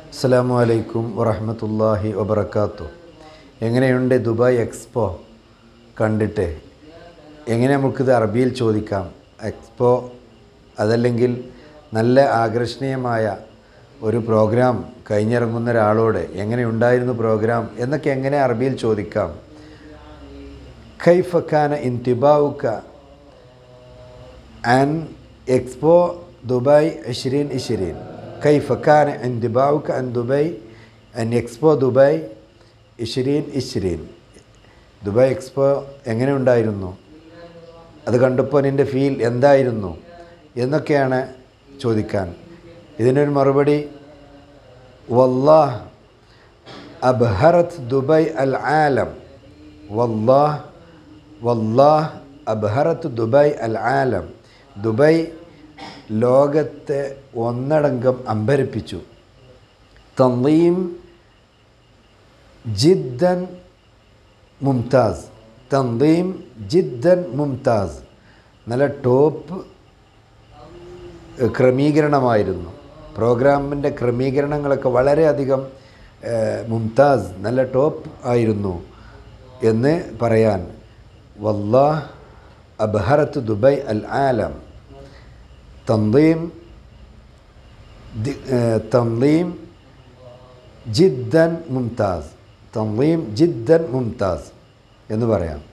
അസ്സാം വലൈക്കും വറഹമത്തല്ലാഹി വബർക്കാത്തു എങ്ങനെയുണ്ട് ദുബായ് എക്സ്പോ കണ്ടിട്ട് എങ്ങനെ നമുക്കിത് അറബിയിൽ ചോദിക്കാം എക്സ്പോ അതല്ലെങ്കിൽ നല്ല ആകർഷണീയമായ ഒരു പ്രോഗ്രാം കഴിഞ്ഞിറങ്ങുന്ന ഒരാളോട് എങ്ങനെയുണ്ടായിരുന്നു പ്രോഗ്രാം എന്നൊക്കെ എങ്ങനെ അറബിയിൽ ചോദിക്കാം കൈഫക്കാന ഇന്തിബാവുക്ക عن إكسبو دبي 2020 كيف كان انطباعك عن دبي عن إكسبو دبي 2020 ദുബായ് എക്സ്പോ എങ്ങനെ ഉണ്ടായിരുന്നു അത് കണ്ടപ്പോൾ നിൻ്റെ ഫീൽ എന്തായിരുന്നു എന്നൊക്കെയാണ് ചോദിക്കാൻ ഇതിനൊരു മറുപടി വല്ലാഹ് അബ്ഹറത്ത് ദുബൈ അൽ ആലം വല്ലാഹ് വല്ലാഹ് അബ്ഹറത്ത് ദുബൈ അൽ ആലം ദുബൈ ലോകത്തെ ഒന്നടങ്കം അമ്പരപ്പിച്ചു തന്നീം ജിദ്ദൻ മുംതാസ് തന്തീം ജിദ്ദൻ മുംതാസ് നല്ല ടോപ്പ് ക്രമീകരണമായിരുന്നു പ്രോഗ്രാമിൻ്റെ ക്രമീകരണങ്ങളൊക്കെ വളരെയധികം ഏഹ്, മുംതാസ് നല്ല ടോപ്പ് ആയിരുന്നു എന്ന് പറയാൻ വല്ലാഹ് അബ്ഹറത്ത് ദുബൈ അൽ ആലം തന്തീം ദി- ഏഹ്, തന്തീം ജിദ്ദൻ മുംതാസ് തന്തീം ജിദ്ദൻ മുംതാസ് എന്ന് പറയാം